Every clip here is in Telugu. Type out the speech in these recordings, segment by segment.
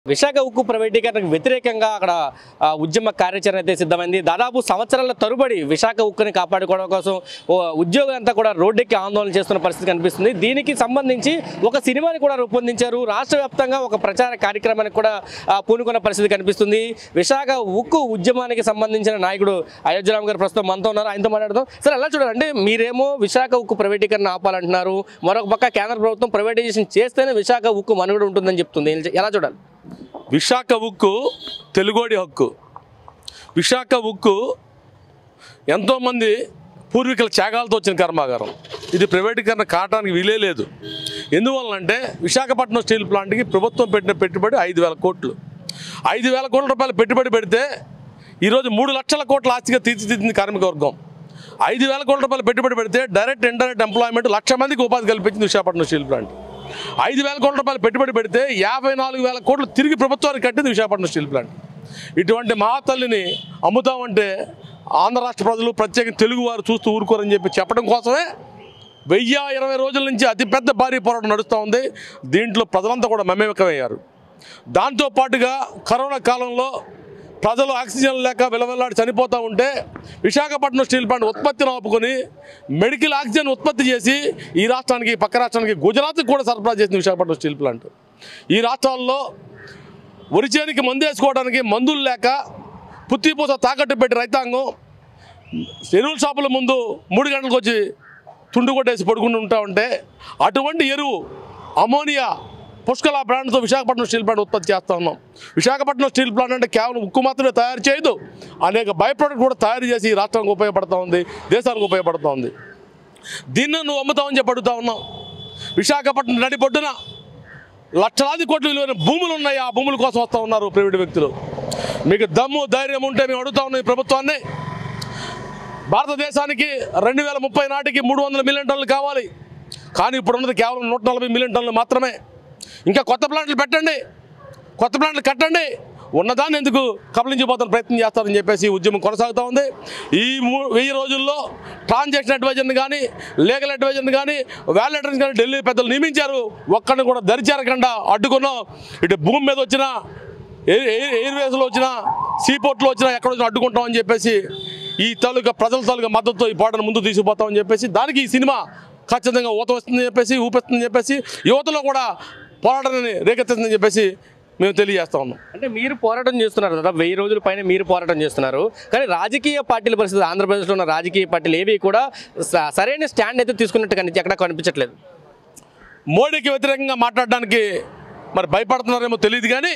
విశాఖ ఉక్కు ప్రైవేటీకరణకు వ్యతిరేకంగా అక్కడ ఆ, ఉద్యమ కార్యాచరణ అయితే సిద్ధమైంది దాదాపు సంవత్సరాల తరుబడి విశాఖ ఉక్కుని కాపాడుకోవడం కోసం ఓ ఉద్యోగులంతా కూడా రోడ్డెక్కి ఆందోళన చేస్తున్న పరిస్థితి కనిపిస్తుంది దీనికి సంబంధించి ఒక సినిమాని కూడా రూపొందించారు రాష్ట్ర వ్యాప్తంగా ఒక ప్రచార కార్యక్రమానికి కూడా ఆ, పూనుకున్న పరిస్థితి కనిపిస్తుంది విశాఖ ఉక్కు ఉద్యమానికి సంబంధించిన నాయకుడు అయోధ్యరామ్ గారు ప్రస్తుతం మనతో ఉన్నారు ఆయనతో మాట్లాడదాం సరే ఎలా చూడాలి అంటే మీరేమో విశాఖ ఉక్కు ప్రైవేటీకరణ ఆపాలంటున్నారు మరొక పక్క కేంద్ర ప్రభుత్వం ప్రైవేటైజేషన్ చేస్తేనే విశాఖ ఉక్కు మనుగడ ఉంటుందని చెప్తుంది ఎలా చూడాలి విశాఖ ఉక్కు తెలుగోడి హక్కు విశాఖ ఉక్కు ఎంతోమంది పూర్వీకుల త్యాగాలతో వచ్చిన కర్మాగారం ఇది ప్రైవేటీకరణ కావడానికి వీలే లేదు ఎందువల్లంటే విశాఖపట్నం స్టీల్ ప్లాంట్కి ప్రభుత్వం పెట్టిన పెట్టుబడి ఐదు వేల కోట్లు ఐదు వేల కోట్ల రూపాయలు పెట్టుబడి పెడితే ఈరోజు మూడు లక్షల కోట్ల ఆస్తిగా తీర్చిదిద్దింది కార్మిక వర్గం ఐదు వేల కోట్ల రూపాయలు పెట్టుబడి పెడితే డైరెక్ట్ ఇండైరెక్ట్ ఎంప్లాయ్మెంట్ లక్ష మందికి ఉపాధి కల్పించింది విశాఖపట్నం స్టీల్ ప్లాంట్ ఐదు వేల కోట్ల రూపాయలు పెట్టుబడి పెడితే యాభై నాలుగు వేల కోట్లు తిరిగి ప్రభుత్వానికి కట్టింది విశాఖపట్నం స్టీల్ ప్లాంట్ ఇటువంటి మహాతల్లిని అమ్ముతామంటే ఆంధ్ర రాష్ట్ర ప్రజలు ప్రత్యేకంగా తెలుగు వారు చూస్తూ ఊరుకోరని చెప్పి చెప్పడం కోసమే వెయ్యి ఇరవై రోజుల నుంచి అతిపెద్ద భారీ పోరాటం నడుస్తూ ఉంది దీంట్లో ప్రజలంతా కూడా మమేకమయ్యారు దాంతో పాటుగా కరోనా కాలంలో ప్రజలు ఆక్సిజన్ లేక విలవిల్లాడి చనిపోతూ ఉంటే విశాఖపట్నం స్టీల్ ప్లాంట్ ఉత్పత్తిని ఆపుకొని మెడికల్ ఆక్సిజన్ ఉత్పత్తి చేసి ఈ రాష్ట్రానికి పక్క రాష్ట్రానికి గుజరాత్కి కూడా సరఫరా చేసింది విశాఖపట్నం స్టీల్ ప్లాంట్ ఈ రాష్ట్రాల్లో వరి చేనికి మందు వేసుకోవడానికి మందులు లేక పుత్తిపూస తాకట్టు పెట్టి రైతాంగం ఎరువుల షాపుల ముందు మూడు గంటలకు వచ్చి తుండు కొట్టేసి పడుకుంటూ ఉంటా ఉంటే అటువంటి ఎరువు అమోనియా పుష్కల బ్రాండ్తో విశాఖపట్నం స్టీల్ ప్లాంట్ ఉత్పత్తి చేస్తా ఉన్నాం విశాఖపట్నం స్టీల్ ప్లాంట్ అంటే కేవలం ఉక్కు మాత్రమే తయారు చేయదు అనేక బై ప్రోడక్ట్ కూడా తయారు చేసి ఈ రాష్ట్రానికి ఉపయోగపడుతూ ఉంది దేశానికి ఉపయోగపడుతూ ఉంది దీన్ని నువ్వు అమ్ముతావని చెప్పి అడుగుతా ఉన్నాం విశాఖపట్నం నడిపొడ్డున లక్షలాది కోట్ల విలువైన భూములు ఉన్నాయి ఆ భూముల కోసం వస్తూ ఉన్నారు ప్రైవేట్ వ్యక్తులు మీకు దమ్ము ధైర్యం ఉంటే మేము అడుగుతా ఉన్నాం ఈ ప్రభుత్వాన్ని భారతదేశానికి రెండు వేల ముప్పై నాటికి మూడు వందల మిలియన్ టన్నులు కావాలి కానీ ఇప్పుడు ఉన్నది కేవలం నూట నలభై మిలియన్ టన్నులు మాత్రమే ఇంకా కొత్త ప్లాంట్లు పెట్టండి కొత్త ప్లాంట్లు కట్టండి ఉన్నదాన్ని ఎందుకు కబలించిపోతాను ప్రయత్నం చేస్తారని చెప్పేసి ఈ ఉద్యమం కొనసాగుతూ ఉంది ఈ మూ వెయ్యి రోజుల్లో ట్రాన్సాక్షన్ అడ్వైజర్ని కానీ లీగల్ అడ్వైజర్ని కానీ వ్యాలెటర్ని కానీ ఢిల్లీ పెద్దలు నియమించారు ఒక్కడిని కూడా దరిచేరకుండా అడ్డుకున్నాం ఇటు భూమి మీద వచ్చిన ఎయిర్ ఎయిర్ ఎయిర్వేస్లో వచ్చిన సీపోర్ట్లో వచ్చినా ఎక్కడ వచ్చినా అడ్డుకుంటామని చెప్పేసి ఈ తాలూకా ప్రజల తాలూకా మద్దతుతో ఈ పాటను ముందు తీసుకుపోతామని చెప్పేసి దానికి ఈ సినిమా ఖచ్చితంగా ఊత వస్తుందని చెప్పేసి ఊపిస్తుందని చెప్పేసి యువతలో కూడా పోరాటాన్ని రేకెత్తుందని చెప్పేసి మేము తెలియజేస్తా ఉన్నాం అంటే మీరు పోరాటం చేస్తున్నారు కదా వెయ్యి రోజుల పైన మీరు పోరాటం చేస్తున్నారు కానీ రాజకీయ పార్టీల పరిస్థితి ఆంధ్రప్రదేశ్లో ఉన్న రాజకీయ పార్టీలు ఏవి కూడా స- సరైన స్టాండ్ అయితే తీసుకున్నట్టు కానీ ఎక్కడ కనిపించట్లేదు మోడీకి వ్యతిరేకంగా మాట్లాడడానికి మరి భయపడుతున్నారేమో తెలియదు కానీ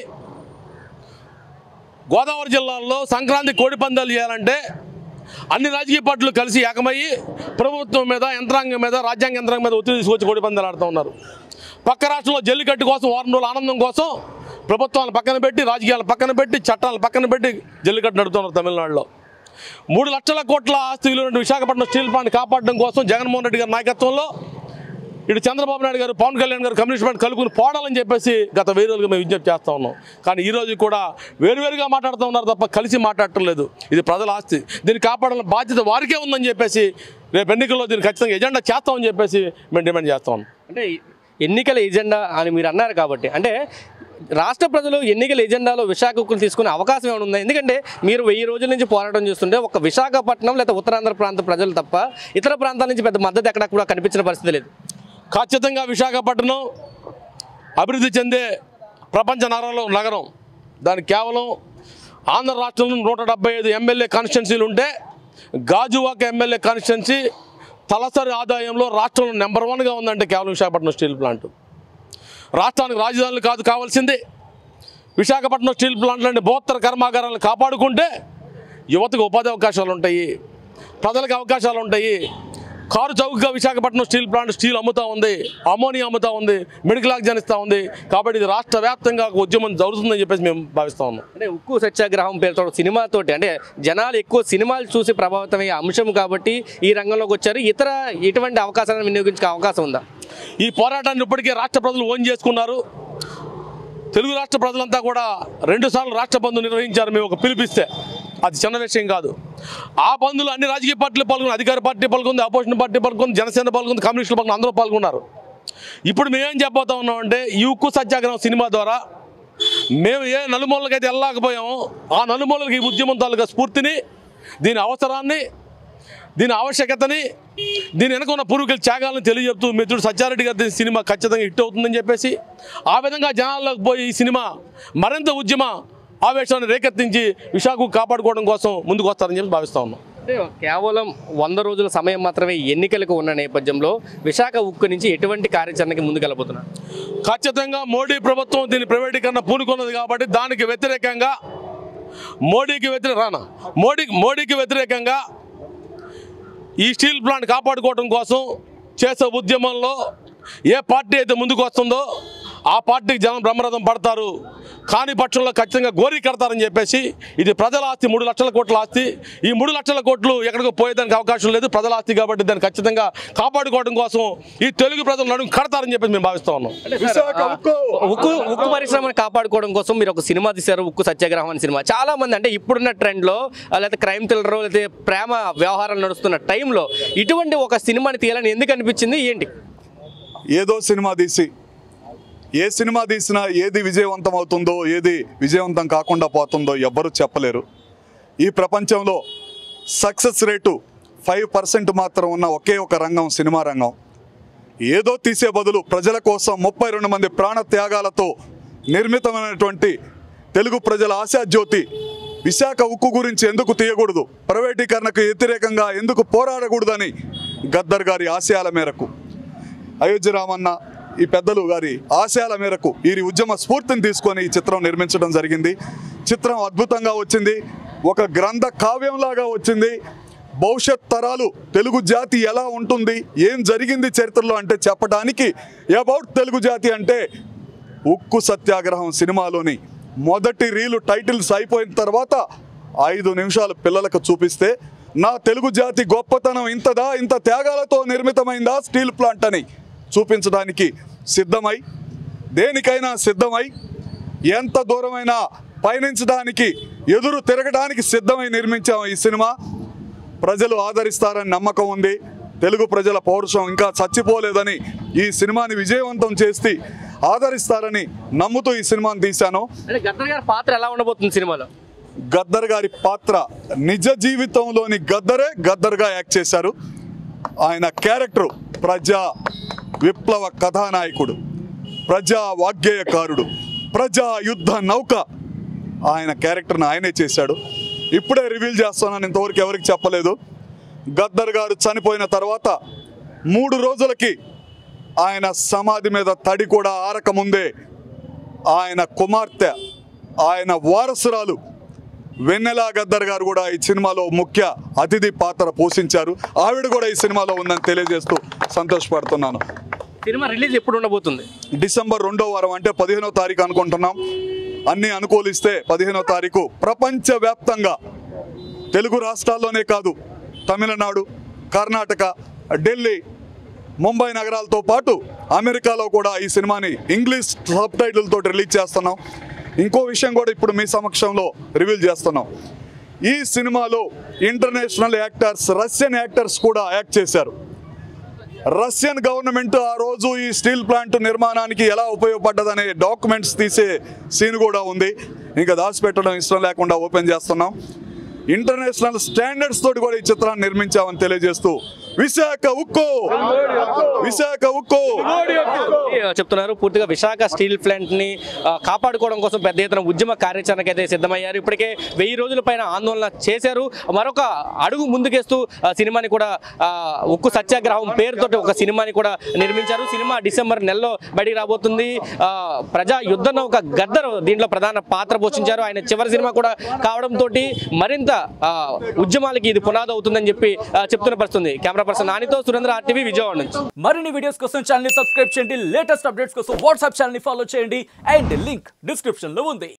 గోదావరి జిల్లాలో సంక్రాంతి కోడి పందాలు చేయాలంటే అన్ని రాజకీయ పార్టీలు కలిసి ఏకమయ్యి ప్రభుత్వం మీద యంత్రాంగం మీద రాజ్యాంగ యంత్రాంగం మీద ఒత్తిడి తీసుకొచ్చి కోడి పందాలు ఆడుతూ ఉన్నారు పక్క రాష్ట్రంలో జల్లికట్టు కోసం వారం రోజుల ఆనందం కోసం ప్రభుత్వాలను పక్కన పెట్టి రాజకీయాలు పక్కన పెట్టి చట్టాలు పక్కన పెట్టి జల్లికట్టు నడుపుతున్నారు తమిళనాడులో మూడు లక్షల కోట్ల ఆస్తి విలువైన విశాఖపట్నం స్టీల్ ప్లాంట్ కాపాడడం కోసం జగన్మోహన్ రెడ్డి గారి నాయకత్వంలో ఇటు చంద్రబాబు నాయుడు గారు పవన్ కళ్యాణ్ గారు కమ్యూనిస్ట్ పార్టీ కలుపుకుని పోవాలని చెప్పేసి గత వెయ్యి రోజులుగా మేము విజ్ఞప్తి చేస్తూ ఉన్నాం కానీ ఈ రోజు కూడా వేరువేరుగా మాట్లాడుతూ ఉన్నారు తప్ప కలిసి మాట్లాడటం లేదు ఇది ప్రజల ఆస్తి దీన్ని కాపాడాలని బాధ్యత వారికే ఉందని చెప్పేసి రేపు ఎన్నికల్లో దీన్ని ఖచ్చితంగా ఎజెండా చేస్తామని చెప్పేసి మేము డిమాండ్ చేస్తా ఉన్నాం అంటే ఎన్నికల ఎజెండా అని మీరు అన్నారు కాబట్టి అంటే రాష్ట్ర ప్రజలు ఎన్నికల ఎజెండాలో విశాఖ ఉక్కును తీసుకునే అవకాశం ఏమైనా ఉందా ఎందుకంటే మీరు వెయ్యి రోజుల నుంచి పోరాటం చేస్తుంటే ఒక విశాఖపట్నం లేదా ఉత్తరాంధ్ర ప్రాంత ప్రజలు తప్ప ఇతర ప్రాంతాల నుంచి పెద్ద మద్దతు ఎక్కడ కూడా కనిపించిన పరిస్థితి లేదు ఖచ్చితంగా విశాఖపట్నం అభివృద్ధి చెందే ప్రపంచ నగరంలో నగరం దానికి కేవలం ఆంధ్ర రాష్ట్రంలో నూట డెబ్బై ఐదు ఎమ్మెల్యే కాన్స్టిట్యున్సీలు ఉంటే గాజువాక ఎమ్మెల్యే కాన్స్టిట్యున్సీ తలసరి ఆదాయంలో రాష్ట్రంలో నెంబర్ వన్గా ఉందంటే కేవలం విశాఖపట్నం స్టీల్ ప్లాంట్ రాష్ట్రానికి రాజధానులు కాదు కావాల్సింది విశాఖపట్నం స్టీల్ ప్లాంట్లోని బోత్తర కర్మాగారాలను కాపాడుకుంటే యువతకు ఉపాధి అవకాశాలు ఉంటాయి ప్రజలకు అవకాశాలు ఉంటాయి కారు చౌకగా విశాఖపట్నం స్టీల్ ప్లాంట్ స్టీల్ అమ్ముతా ఉంది అమోనియా అమ్ముతా ఉంది మెడికల్ ఆక్సిజన్ ఇస్తూ ఉంది కాబట్టి ఇది రాష్ట్ర వ్యాప్తంగా ఒక ఉద్యమం జరుగుతుందని చెప్పేసి మేము భావిస్తా ఉన్నాం అంటే ఉక్కు సత్యాగ్రహం పేరుతో సినిమాతోటి అంటే జనాలు ఎక్కువ సినిమాలు చూసి ప్రభావితమయ్యే అంశం కాబట్టి ఈ రంగంలోకి వచ్చారు ఇతర ఎటువంటి అవకాశాలను వినియోగించే అవకాశం ఉందా ఈ పోరాటాన్ని ఇప్పటికే రాష్ట్ర ప్రజలు ఓన్ చేసుకున్నారు తెలుగు రాష్ట్ర ప్రజలంతా కూడా రెండుసార్లు రాష్ట్ర బంధు నిర్వహించారు మేము ఒక పిలిపిస్తే అది చిన్న విషయం కాదు ఆ బంధులు అన్ని రాజకీయ పార్టీలు పాల్గొన్నారు అధికార పార్టీ పాల్గొంది అపోజిషన్ పార్టీ పాల్గొంది జనసేన పాల్గొంది కమ్యూనిస్టులు పాల్గొంది అందరూ పాల్గొన్నారు ఇప్పుడు మేమేం చెప్పబోతా ఉన్నామంటే ఈ ఉక్కు సత్యాగ్రహం సినిమా ద్వారా మేము ఏ నలుమూలకైతే వెళ్ళలేకపోయామో ఆ నలుమూలకి ఈ ఉద్యమం తాలూకా స్ఫూర్తిని దీని అవసరాన్ని దీని ఆవశ్యకతని దీని వెనక ఉన్న పూర్వీకుల త్యాగాలను తెలియజెప్తూ మిత్రుడు సత్యారెడ్డి గారి దీని సినిమా ఖచ్చితంగా హిట్ అవుతుందని చెప్పేసి ఆ విధంగా జనాల్లోకి పోయి ఈ సినిమా మరింత ఉద్యమ ఆవేశాన్ని రేకెత్తించి విశాఖకు కాపాడుకోవడం కోసం ముందుకు వస్తారని చెప్పి భావిస్తా ఉన్నాం అంటే కేవలం వంద రోజుల సమయం మాత్రమే ఎన్నికలకు ఉన్న నేపథ్యంలో విశాఖ ఉక్కు నుంచి ఎటువంటి కార్యాచరణకి ముందుకెళ్ళబోతున్నారు ఖచ్చితంగా మోడీ ప్రభుత్వం దీని ప్రైవేటీకరణ పూనుకున్నది కాబట్టి దానికి వ్యతిరేకంగా మోడీకి వ్యతిరేక రానా మోడీ మోడీకి వ్యతిరేకంగా ఈ స్టీల్ ప్లాంట్ కాపాడుకోవడం కోసం చేసే ఉద్యమంలో ఏ పార్టీ అయితే ముందుకు వస్తుందో ఆ పార్టీకి జనం బ్రహ్మరథం పడతారు కాని పక్షంలో ఖచ్చితంగా గోరీ కడతారని చెప్పేసి ఇది ప్రజల ఆస్తి మూడు లక్షల కోట్ల ఆస్తి ఈ మూడు లక్షల కోట్లు ఎక్కడికో పోయేదానికి అవకాశం లేదు ప్రజల ఆస్తి కాబట్టి దాన్ని ఖచ్చితంగా కాపాడుకోవడం కోసం ఈ తెలుగు ప్రజలు నడుము కడతారని చెప్పేసి మేము భావిస్తా ఉన్నాం విశాఖ ఉక్కు ఉక్కు ఉక్కు పరిశ్రమను కాపాడుకోవడం కోసం మీరు ఒక సినిమా తీశారు ఉక్కు సత్యాగ్రహం అనే సినిమా చాలా మంది అంటే ఇప్పుడున్న ట్రెండ్లో లేకపోతే క్రైమ్ థ్రిల్లర్ లేకపోతే ప్రేమ వ్యవహారాలు నడుస్తున్న టైంలో ఇటువంటి ఒక సినిమాని తీయాలని ఎందుకు అనిపించింది ఏంటి ఏదో సినిమా తీసి ఏ సినిమా తీసినా ఏది విజయవంతం అవుతుందో ఏది విజయవంతం కాకుండా పోతుందో ఎవ్వరూ చెప్పలేరు ఈ ప్రపంచంలో సక్సెస్ రేటు ఫైవ్ పర్సెంట్ మాత్రం ఉన్న ఒకే ఒక రంగం సినిమా రంగం ఏదో తీసే బదులు ప్రజల కోసం ముప్పై రెండు మంది ప్రాణ త్యాగాలతో నిర్మితమైనటువంటి తెలుగు ప్రజల ఆశాజ్యోతి విశాఖ ఉక్కు గురించి ఎందుకు తీయకూడదు ప్రైవేటీకరణకు వ్యతిరేకంగా ఎందుకు పోరాడకూడదని గద్దర్ గారి ఆశయాల మేరకు అయోధ్య రామన్న ఈ పెద్దలు గారి ఆశయాల మేరకు ఈ ఉద్యమ స్ఫూర్తిని తీసుకొని ఈ చిత్రం నిర్మించడం జరిగింది చిత్రం అద్భుతంగా వచ్చింది ఒక గ్రంథ కావ్యంలాగా వచ్చింది భవిష్యత్ తరాలు తెలుగు జాతి ఎలా ఉంటుంది ఏం జరిగింది చరిత్రలో అంటే చెప్పడానికి అబౌట్ తెలుగు జాతి అంటే ఉక్కు సత్యాగ్రహం సినిమాలోని మొదటి రీలు టైటిల్స్ అయిపోయిన తర్వాత ఐదు నిమిషాలు పిల్లలకు చూపిస్తే నా తెలుగు జాతి గొప్పతనం ఇంతదా ఇంత త్యాగాలతో నిర్మితమైందా స్టీల్ ప్లాంట్ అని చూపించడానికి సిద్ధమై దేనికైనా సిద్ధమై ఎంత దూరమైనా పయనించడానికి ఎదురు తిరగడానికి సిద్ధమై నిర్మించాం ఈ సినిమా ప్రజలు ఆదరిస్తారని నమ్మకం ఉంది తెలుగు ప్రజల పౌరుషం ఇంకా చచ్చిపోలేదని ఈ సినిమాని విజయవంతం చేసి ఆదరిస్తారని నమ్ముతూ ఈ సినిమాని తీశాను అంటే గద్దర్ గారి పాత్ర ఎలా ఉండబోతుంది సినిమాలో గద్దర్ గారి పాత్ర నిజ జీవితంలోని గద్దరే గద్దర్గా యాక్ట్ చేశారు ఆయన క్యారెక్టర్ ప్రజా విప్లవ కథానాయకుడు ప్రజా వాగ్గేయకారుడు ప్రజా యుద్ధ నౌక ఆయన క్యారెక్టర్ని ఆయనే చేశాడు ఇప్పుడే రివీల్ చేస్తున్నాను ఇంతవరకు ఎవరికి చెప్పలేదు గద్దర్ గారు చనిపోయిన తర్వాత మూడు రోజులకి ఆయన సమాధి మీద తడి కూడా ఆరకముందే ఆయన కుమార్తె ఆయన వారసురాలు వెన్నెల గద్దర్ గారు కూడా ఈ సినిమాలో ముఖ్య అతిథి పాత్ర పోషించారు ఆవిడ కూడా ఈ సినిమాలో ఉందని తెలియజేస్తూ సంతోషపడుతున్నాను సినిమా రిలీజ్ ఎప్పుడు ఉండబోతుంది డిసెంబర్ రెండో వారం అంటే పదిహేనో తారీఖు అనుకుంటున్నాం అన్ని అనుకూలిస్తే పదిహేనో తారీఖు ప్రపంచవ్యాప్తంగా తెలుగు రాష్ట్రాల్లోనే కాదు తమిళనాడు కర్ణాటక ఢిల్లీ ముంబై నగరాలతో పాటు అమెరికాలో కూడా ఈ సినిమాని ఇంగ్లీష్ సబ్ టైటిల్తో రిలీజ్ చేస్తున్నాం ఇంకో విషయం కూడా ఇప్పుడు మీ సమక్షంలో రివీల్ చేస్తున్నాం ఈ సినిమాలో ఇంటర్నేషనల్ యాక్టర్స్ రష్యన్ యాక్టర్స్ కూడా యాక్ట్ చేశారు రష్యన్ గవర్నమెంట్ ఆ రోజు ఈ స్టీల్ ప్లాంట్ నిర్మాణానికి ఎలా ఉపయోగపడ్డదనే డాక్యుమెంట్స్ తీసే సీన్ కూడా ఉంది ఇంకా దాచిపెట్టడం ఇష్టం లేకుండా ఓపెన్ చేస్తున్నాం ఇంటర్నేషనల్ స్టాండర్డ్స్ తోటి కూడా ఈ చిత్రాన్ని నిర్మించామని తెలియజేస్తూ విశాఖ ఉక్కు విశాఖ ఉక్కు చెప్తున్నారు పూర్తిగా విశాఖ స్టీల్ ప్లాంట్ ని ఆ, కాపాడుకోవడం కోసం పెద్ద ఎత్తున ఉద్యమ కార్యాచరణకు అయితే సిద్ధమయ్యారు ఇప్పటికే వెయ్యి రోజుల పైన ఆందోళన చేశారు మరొక అడుగు ముందుకేస్తూ ఆ, సినిమాని కూడా ఆ, ఉక్కు సత్యాగ్రహం పేరుతోటి ఒక సినిమాని కూడా నిర్మించారు సినిమా డిసెంబర్ నెలలో బయటికి రాబోతుంది ఆ, ప్రజా యుద్ధ నౌక గద్దరు దీంట్లో ప్రధాన పాత్ర పోషించారు ఆయన చివరి సినిమా కూడా కావడంతో మరింత ఆ, ఉద్యమాలకి ఇది పునాది అవుతుందని చెప్పి ఆ, చెప్తున్న పరిస్థితుంది కెమెరా పర్సన్ నానితో సురేంద్ర ఆర్టీవీ విజయవాడ నుంచి మరిన్ని వీడియోస్ కోసం ఛానల్ సబ్స్క్రైబ్ చేయండి లేటెస్ట్ అప్డేట్స్ కోసం వాట్సాప్ ఛానల్ ఫాలో చేయండి అండ్ లింక్ డిస్క్రిప్షన్ లో ఉంది